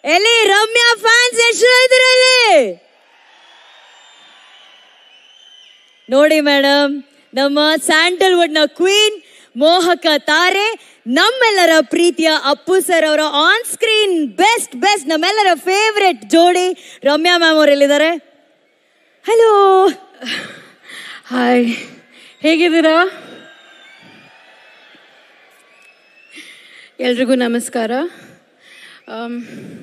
ಎಲ್ಲಿ ರಮ್ಯಾ ಫ್ಯಾನ್ಸ್ ಎಷ್ಟು ಇದ್ರ ಇಲ್ಲಿ ನೋಡಿ ಮೇಡಮ್ ನಮ್ಮ ಸ್ಯಾಂಡಲ್ವುಡ್ ನ ಕ್ವೀನ್ ಮೋಹಕ ತಾರೆ ನಮ್ಮೆಲ್ಲರ ಪ್ರೀತಿಯ ಅಪ್ಪು ಸರ್ ಅವರ ಆನ್ ಸ್ಕ್ರೀನ್ ಬೆಸ್ಟ್ ಬೆಸ್ಟ್ ನಮ್ಮೆಲ್ಲರ ಫೇವ್ರೆಟ್ ಜೋಡಿ ರಮ್ಯಾ ಮ್ಯಾಮ್ ಅವ್ರು ಎಲ್ಲಿದ್ದಾರೆ ಹಲೋ ಹಾಯ್ ಹೇಗಿದ್ದೀರಾ ಎಲ್ರಿಗೂ ನಮಸ್ಕಾರ ಆಮ್,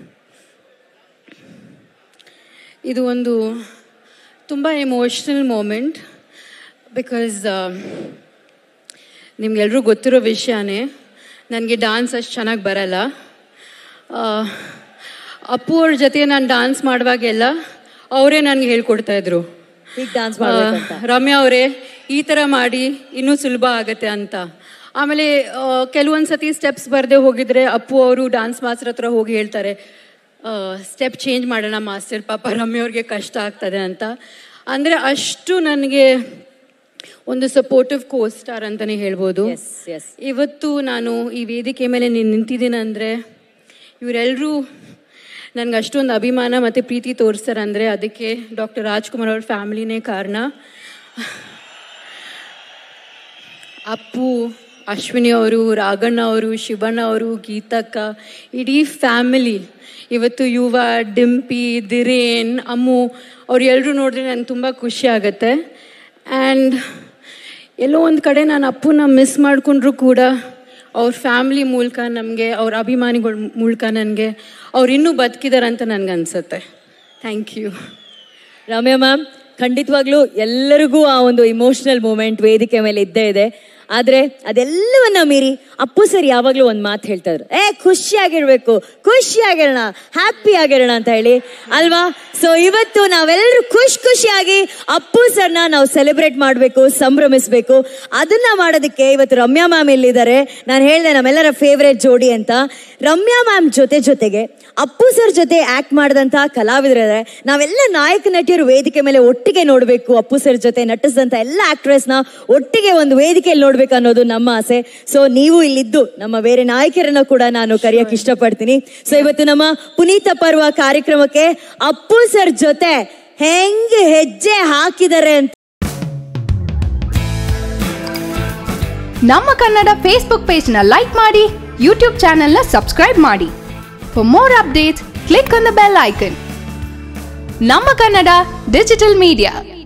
ಇದು ಒಂದು ತುಂಬ ಎಮೋಷ್ನಲ್ ಮೂಮೆಂಟ್ ಬಿಕಾಸ್ ನಿಮ್ಗೆಲ್ರಿಗೂ ಗೊತ್ತಿರೋ ವಿಷಯನೇ ನನಗೆ ಡಾನ್ಸ್ ಅಷ್ಟು ಚೆನ್ನಾಗಿ ಬರಲ್ಲ ಆ, ಅಪ್ಪು ಅವ್ರ ಜೊತೆ ನಾನು ಡಾನ್ಸ್ ಮಾಡುವಾಗೆಲ್ಲ ಅವರೇ ನನಗೆ ಹೇಳ್ಕೊಡ್ತಾ ಇದ್ರು ಹೀಗ್ ಡಾನ್ಸ್ ಮಾಡ್ಬೇಕಂತ ಆ, ರಮ್ಯಾ ಅವರೇ ಈ ಥರ ಮಾಡಿ ಇನ್ನೂ ಸುಲಭ ಆಗತ್ತೆ ಅಂತ ಆಮೇಲೆ ಕೆಲವೊಂದು ಸತಿ ಸ್ಟೆಪ್ಸ್ ಬರದೆ ಹೋಗಿದ್ರೆ ಅಪ್ಪು ಅವರು ಡಾನ್ಸ್ ಮಾಸ್ಟರ್ ಹತ್ರ ಹೋಗಿ ಹೇಳ್ತಾರೆ ಸ್ಟೆಪ್ ಚೇಂಜ್ ಮಾಡೋಣ ಮಾಸ್ಟರ್ ಪಾಪ ರಮ್ಯಾ ಅವ್ರಿಗೆ ಕಷ್ಟ ಆಗ್ತದೆ ಅಂತ ಅಂದರೆ ಅಷ್ಟು ನನಗೆ ಒಂದು ಸಪೋರ್ಟಿವ್ ಕೋಸ್ಟಾರ್ ಅಂತಲೇ ಹೇಳ್ಬೋದು ಎಸ್ ಎಸ್ ಇವತ್ತು ನಾನು ಈ ವೇದಿಕೆ ಮೇಲೆ ನೀನು ನಿಂತಿದ್ದೀನಿ ಅಂದರೆ ಇವರೆಲ್ಲರೂ ನನಗೆ ಅಷ್ಟೊಂದು ಅಭಿಮಾನ ಮತ್ತು ಪ್ರೀತಿ ತೋರಿಸ್ತಾರೆ ಅಂದರೆ ಅದಕ್ಕೆ ಡಾಕ್ಟರ್ ರಾಜ್ಕುಮಾರ್ ಅವ್ರ ಫ್ಯಾಮಿಲಿನೇ ಕಾರಣ ಅಪ್ಪು ಅಶ್ವಿನಿ ಅವರು ರಾಘಣ್ಣ ಅವರು ಶಿವಣ್ಣ ಅವರು ಗೀತಕ್ಕ ಇಡೀ ಫ್ಯಾಮಿಲಿ ಇವತ್ತು ಯುವ ಡಿಂಪಿ ದಿರೇನ್ ಅಮ್ಮು ಅವ್ರು ಎಲ್ಲರೂ ನೋಡಿದ್ರೆ ನನಗೆ ತುಂಬ ಖುಷಿ ಆಗುತ್ತೆ ಆ್ಯಂಡ್ ಎಲ್ಲೋ ಒಂದು ಕಡೆ ನಾನು ಅಪ್ಪುನ ಮಿಸ್ ಮಾಡಿಕೊಂಡ್ರು ಕೂಡ ಅವ್ರ ಫ್ಯಾಮ್ಲಿ ಮೂಲಕ ನಮಗೆ ಅವ್ರ ಅಭಿಮಾನಿಗಳ ಮೂಲಕ ನನಗೆ ಅವ್ರು ಇನ್ನೂ ಬದುಕಿದಾರೆ ಅಂತ ನನಗನ್ಸುತ್ತೆ ಥ್ಯಾಂಕ್ ಯು ರಮ್ಯಾ ಮ್ಯಾಮ್ ಖಂಡಿತವಾಗ್ಲೂ ಎಲ್ಲರಿಗೂ ಆ ಒಂದು ಇಮೋಷನಲ್ ಮೂಮೆಂಟ್ ವೇದಿಕೆ ಮೇಲೆ ಇದ್ದೇ ಇದೆ ಆದ್ರೆ ಅದೆಲ್ಲವನ್ನ ಮೀರಿ ಅಪ್ಪು ಸರ್ ಯಾವಾಗ್ಲೂ ಒಂದ್ ಮಾತು ಹೇಳ್ತಾ ಇದ್ರು ಏ ಖುಷಿಯಾಗಿರ್ಬೇಕು ಖುಷಿಯಾಗಿರೋಣ ಹ್ಯಾಪಿ ಆಗಿರೋಣ ಅಂತ ಹೇಳಿ ಅಲ್ವಾ ಸೊ ಇವತ್ತು ನಾವೆಲ್ಲರೂ ಖುಷಿ ಖುಷಿಯಾಗಿ ಅಪ್ಪು ಸರ್ನ ನಾವು ಸೆಲೆಬ್ರೇಟ್ ಮಾಡಬೇಕು ಸಂಭ್ರಮಿಸಬೇಕು ಅದನ್ನ ಮಾಡೋದಕ್ಕೆ ಇವತ್ತು ರಮ್ಯಾ ಮ್ಯಾಮ್ ಇಲ್ಲಿದ್ದಾರೆ ನಾನು ಹೇಳಿದೆ ನಮ್ಮೆಲ್ಲರ ಫೇವ್ರೆಟ್ ಜೋಡಿ ಅಂತ ರಮ್ಯಾ ಮ್ಯಾಮ್ ಜೊತೆ ಜೊತೆಗೆ ಅಪ್ಪು ಸರ್ ಜೊತೆ ಆಕ್ಟ್ ಮಾಡಿದಂತಹ ಕಲಾವಿದರಿದ್ದಾರೆ ನಾವೆಲ್ಲ ನಾಯಕ ನಟಿಯರು ವೇದಿಕೆ ಮೇಲೆ ಒಟ್ಟಿಗೆ ನೋಡಬೇಕು ಅಪ್ಪು ಸರ್ ಜೊತೆ ನಟಿಸಿದಂತ ಎಲ್ಲ ಆಕ್ಟ್ರೆಸ್ನ ಒಟ್ಟಿಗೆ ಒಂದು ವೇದಿಕೆಯಲ್ಲಿ ನೋಡ್ಬೇಕು ಅನ್ನೋದು ನಮ್ಮ ಆಸೆ ಸೊ ನೀವು ಇಲ್ಲಿದ್ದು ನಮ್ಮ ಬೇರೆ ನಾಯಕರನ್ನ ಕೂಡ ನಾನು ಕರೆಯಕ್ಕೆ ಇಷ್ಟಪಡ್ತೀನಿ ಸೊ ಇವತ್ತು ನಮ್ಮ ಪುನೀತ ಪರ್ವ ಕಾರ್ಯಕ್ರಮಕ್ಕೆ ಅಪ್ಪು ಸರ್ ಜೊತೆ ಹೆಂಗೆ ಹೆಜ್ಜೆ ಹಾಕಿದ್ದಾರೆ ಅಂತ ನಮ್ಮ ಕನ್ನಡ ಫೇಸ್ಬುಕ್ ಪೇಜ್ನ ಲೈಕ್ ಮಾಡಿ ಯೂಟ್ಯೂಬ್ ಚಾನೆಲ್ನ ಸಬ್ಸ್ಕ್ರೈಬ್ ಮಾಡಿ for more updates click on the bell icon ನಮ್ಮ ಕನ್ನಡ ಡಿಜಿಟಲ್ ಮೀಡಿಯಾ